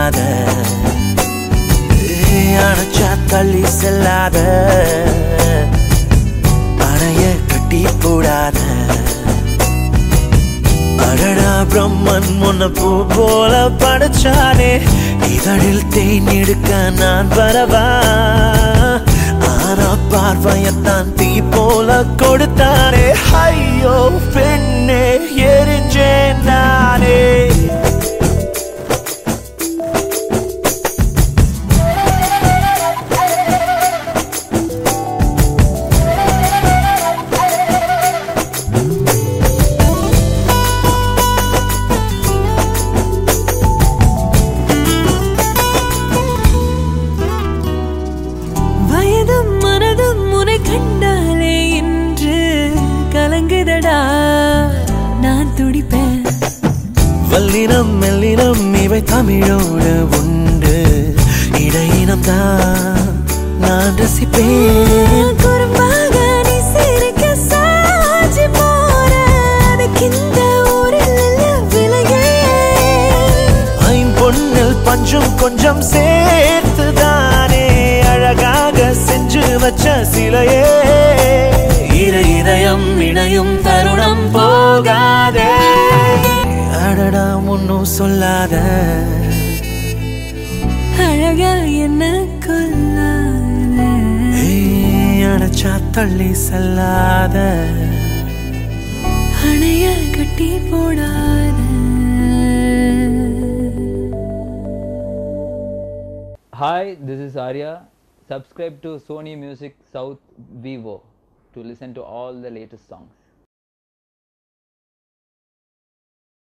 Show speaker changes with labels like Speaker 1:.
Speaker 1: போடாத ஏய், அணைச்சா தள்ளி செல்லாத அணைய கட்டி போடாத அடடா பிரம்மன் முன்ன பூ போல படைச்சானே இதழில் தேன் எடுக்க நான் வரவா ஆனா பார்வையத்தான் தீ போல கொடுத்தானே ஐயோ பெண்ணே எரிஞ்சேன் நானே
Speaker 2: வயதும் மனதும் உனை கண்டாலே இன்று கலங்குதடா நான் துடிப்பேன்
Speaker 1: வல்லினம் மெல்லினம் இவை தமிழோடு உண்டு இடையினம் தான் நான் ரசிப்பேன்
Speaker 2: குறும்பாக நீ சிரிக்க சாஞ்சி போற அதுக்கு இந்த ஊரில் இல்ல விலையே
Speaker 1: ஐம்பொன்னில் பஞ்சும் கொஞ்சம் சேர்த்து தானே அழகாக செஞ்சு வச்ச சிலையே இரு இதயம் இணையும் தருணம் போகாதே அடடா முன்னும் சொல்லாத
Speaker 2: அழகா என்ன கொல்லாத
Speaker 1: ஏய், அணைச்சா தள்ளி செல்லாத
Speaker 2: அணைய கட்டி போடாத
Speaker 3: Hi, this is Arya. Subscribe to Sony Music South Vivo to listen to all the latest songs.